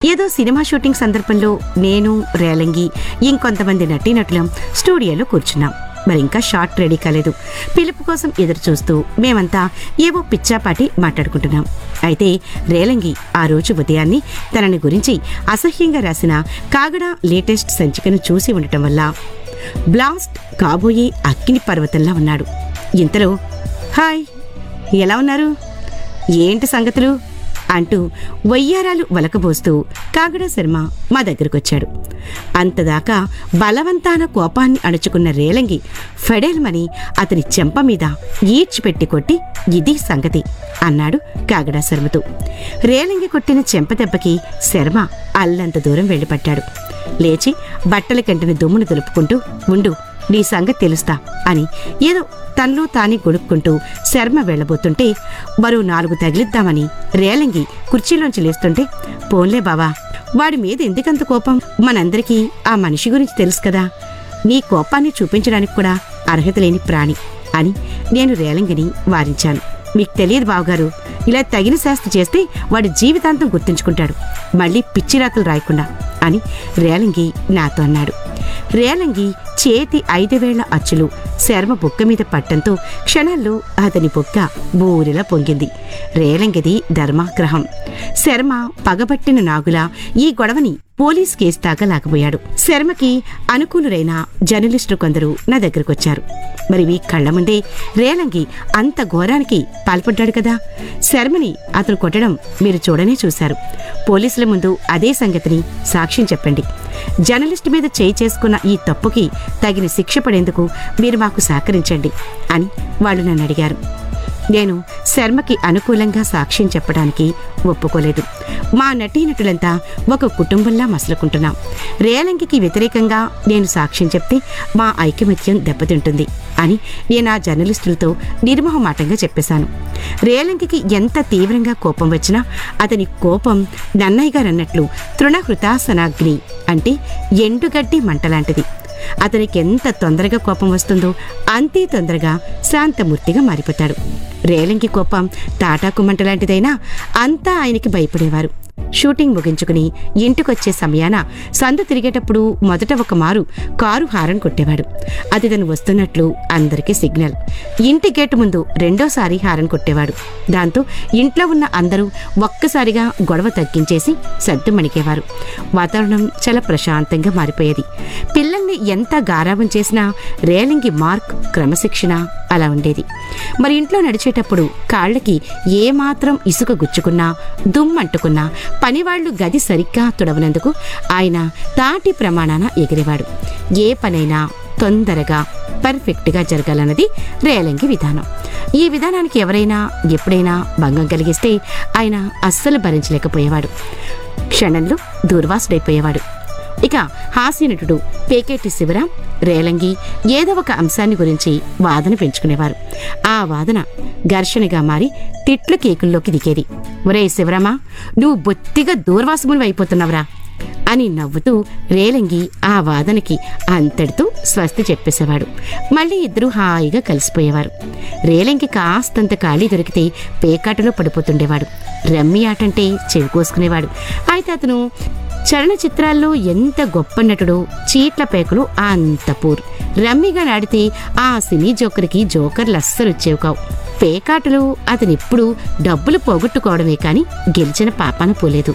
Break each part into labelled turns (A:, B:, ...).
A: ఏదో cinema shooting సందర్భంలో నేను రేలంగి ఇంకొంతమంది నటీనటులం స్టూడియోలో కూర్చున్నాం మరి ఇంకా షార్ట్ రెడీ కాలేదు పిలుపు కోసం ఎదురు చూస్తూ మేమంతా ఏవో పిచ్చాపాటి మాట్లాడుకుంటున్నాం అయితే రేలంగి ఆ రోజు ఉదయాన్నే తనని గురించి అసహ్యంగా రాసిన కాగడ లేటెస్ట్ సంచికను చూసి ఉండటం వల్ల బ్లాస్ట్ కాబోయే అగ్ని పర్వతంలా ఉన్నాడు ఇంతలో హాయ్ ఎలా ఉన్నారు ఏంటి సంగతులు అంటూ వయ్యారాలు వలకబోస్తూ కాగడ శర్మ మా దగ్గరకొచ్చాడు అంతదాకా బలవంతాన కోపాన్ని అణుచుకున్న రేలంగి ఫెడేల్మని అతని చెంప మీద ఈడ్చిపెట్టి కొట్టి ఇది సంగతి అన్నాడు కాగడ శర్మతో రేలంగి కొట్టిన చెంప దెబ్బకి శర్మ అల్లంత దూరం వెళ్ళిపట్టాడు లేచి బట్టల కంటిన దుమ్మును దులుపుకుంటూ ఉండు నీ సంగతి తెలుస్తా అని ఏదో తనలో తానే గొడుక్కుంటూ శర్మ వెళ్ళబోతుంటే మరో నాలుగు తగిలిద్దామని రేలంగి కుర్చీలోంచి లేస్తుంటే పోన్లే బావా వాడి మీద ఎందుకంత కోపం మనందరికీ ఆ మనిషి గురించి తెలుసు కదా నీ కోపాన్ని చూపించడానికి కూడా అర్హత లేని ప్రాణి అని నేను రేలంగిని వారించాను మీకు తెలియదు బావగారు ఇలా తగిన శాస్త్ర చేస్తే వాడి జీవితాంతం గుర్తుంచుకుంటాడు మళ్ళీ పిచ్చిరాతలు రాయకుండా అని రేలంగి నాతో అన్నాడు రేలంగి చేతి ఐదు వేళ్ల అచ్చులు శర్మ బొక్క మీద పట్టంతో క్షణాల్లో అతని బొక్క బూరిలా పొంగింది రేలంగిది ధర్మాగ్రహం శర్మ పగబట్టిన నాగులా ఈ గొడవని పోలీస్ కేసు దాకా లాగబోయాడు శర్మకి అనుకూలురైన జర్నలిస్టులు కొందరు నా దగ్గరకొచ్చారు మరి మీ కళ్ళ ముందే రేలంగి అంత ఘోరానికి పాల్పడ్డాడు కదా శర్మని అతను కొట్టడం మీరు చూడనే చూశారు పోలీసుల ముందు అదే సంగతిని సాక్ష్యం చెప్పండి జర్నలిస్ట్ మీద చేయి చేసుకున్న ఈ తప్పుకి తగిన శిక్ష పడేందుకు మీరు మాకు సహకరించండి అని వాళ్ళు నన్ను అడిగారు నేను శర్మకి అనుకూలంగా సాక్ష్యం చెప్పడానికి ఒప్పుకోలేదు మా నటీనటులంతా ఒక కుటుంబంలా మసలుకుంటున్నాం రేలంగికి వ్యతిరేకంగా నేను సాక్ష్యం చెప్తే మా ఐకమత్యం దెబ్బతింటుంది అని నేను ఆ జర్నలిస్టులతో నిర్మోహమాటంగా చెప్పేశాను రేలంగికి ఎంత తీవ్రంగా కోపం వచ్చినా అతని కోపం నన్నయ్య గారు అన్నట్లు తృణహృతాసనాగ్ని అంటే ఎండుగడ్డి మంటలాంటిది అతనికి ఎంత తొందరగా కోపం వస్తుందో అంతే తొందరగా శాంతమూర్తిగా మారిపోతాడు రేలంగి కోపం తాటాకు మంట లాంటిదైనా అంతా ఆయనకి భయపడేవారు షూటింగ్ ముగించుకుని ఇంటికొచ్చే సమయాన సందు తిరిగేటప్పుడు మొదట ఒక మారు కారు హారన్ కొట్టేవాడు అది తను వస్తున్నట్లు అందరికీ సిగ్నల్ ఇంటి గేటు ముందు రెండోసారి హారన్ కొట్టేవాడు దాంతో ఇంట్లో ఉన్న అందరూ ఒక్కసారిగా గొడవ తగ్గించేసి సద్దు మణికేవారు వాతావరణం చాలా ప్రశాంతంగా మారిపోయేది పిల్లల్ని ఎంత గారాబం చేసినా రేలింగి మార్క్ క్రమశిక్షణ అలా ఉండేది మరి ఇంట్లో నడిచేటప్పుడు కాళ్ళకి ఏమాత్రం ఇసుక గుచ్చుకున్నా దుమ్మంటుకున్నా పనివాళ్లు గది సరిగ్గా తుడవనందుకు ఆయన తాటి ప్రమాణాన ఎగిరేవాడు ఏ పనైనా తొందరగా పర్ఫెక్ట్గా జరగాలన్నది రేలంగి విధానం ఈ విధానానికి ఎవరైనా ఎప్పుడైనా భంగం కలిగిస్తే ఆయన అస్సలు భరించలేకపోయేవాడు క్షణంలో దూర్వాసుడైపోయేవాడు ఇక హాస్యనటుడు పేకేటి శివరాం రేలంగి ఏదో ఒక అంశాన్ని గురించి వాదన పెంచుకునేవారు ఆ వాదన ఘర్షణగా మారి తిట్ల కేకుల్లోకి దిగేది ఒరే శివరామా నువ్వు బొత్తిగా దూర్వాసములు అయిపోతున్నావురా అని నవ్వుతూ రేలంగి ఆ వాదనకి అంతటితో స్వస్తి చెప్పేసేవాడు మళ్ళీ ఇద్దరూ హాయిగా కలిసిపోయేవారు రేలంగి కాస్తంత ఖాళీ దొరికితే పేకాటలో పడిపోతుండేవాడు రమ్మి ఆటంటే చెవి కోసుకునేవాడు అయితే అతను చలనచిత్రాల్లో ఎంత గొప్ప నటుడో చీట్ల పేకలు అంత పూర్ రమ్మిగా నాడితే ఆ సినీ జోకర్కి జోకర్లు అస్సలు వచ్చేవి కావు పేకాటలో అతనిప్పుడు డబ్బులు పోగొట్టుకోవడమే కాని గెలిచిన పాపాన పోలేదు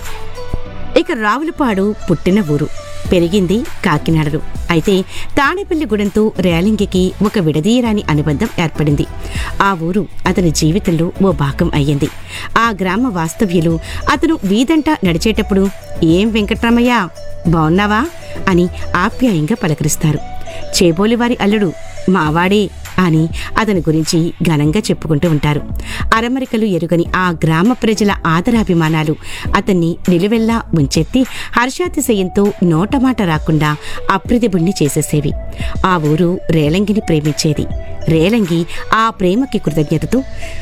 A: ఇక రావులపాడు పుట్టిన ఊరు పెరిగింది కాకినాడలో అయితే తాడేపల్లిగూడెంతో రేలింగికి ఒక విడదీయరాని అనుబంధం ఏర్పడింది ఆ ఊరు అతని జీవితంలో ఓ భాగం అయ్యింది ఆ గ్రామ వాస్తవ్యులు అతను వీధంట నడిచేటప్పుడు ఏం వెంకట్రామయ్య బావున్నావా అని ఆప్యాయంగా పలకరిస్తారు చేబోలి వారి అల్లుడు మావాడే అని అతని గురించి ఘనంగా చెప్పుకుంటూ ఉంటారు అరమరికలు ఎరుగని ఆ గ్రామ ప్రజల ఆదరాభిమానాలు అతన్ని నిలువెల్లా ముంచెత్తి హర్షాతిశయంతో నోటమాట రాకుండా అప్రతిభుణ్ణి చేసేసేవి ఆ ఊరు రేలంగిని ప్రేమించేది రేలంగి ఆ ప్రేమకి కృతజ్ఞతతో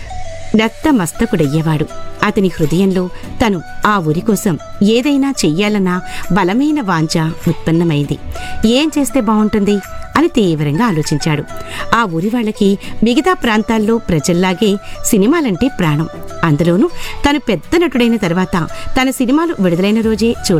A: నత్తమస్తకుడయ్యేవాడు అతని హృదయంలో తను ఆ ఊరి కోసం ఏదైనా చెయ్యాలన్న బలమైన వాంఛ ఉత్పన్నమైంది ఏం చేస్తే బాగుంటుంది అని తీవ్రంగా ఆలోచించాడు ఆ ఊరి వాళ్ళకి మిగతా ప్రాంతాల్లో ప్రజల్లాగే సినిమాలంటే ప్రాణం అందులోనూ తను పెద్ద నటుడైన తర్వాత తన సినిమాలు విడుదలైన రోజే చూడ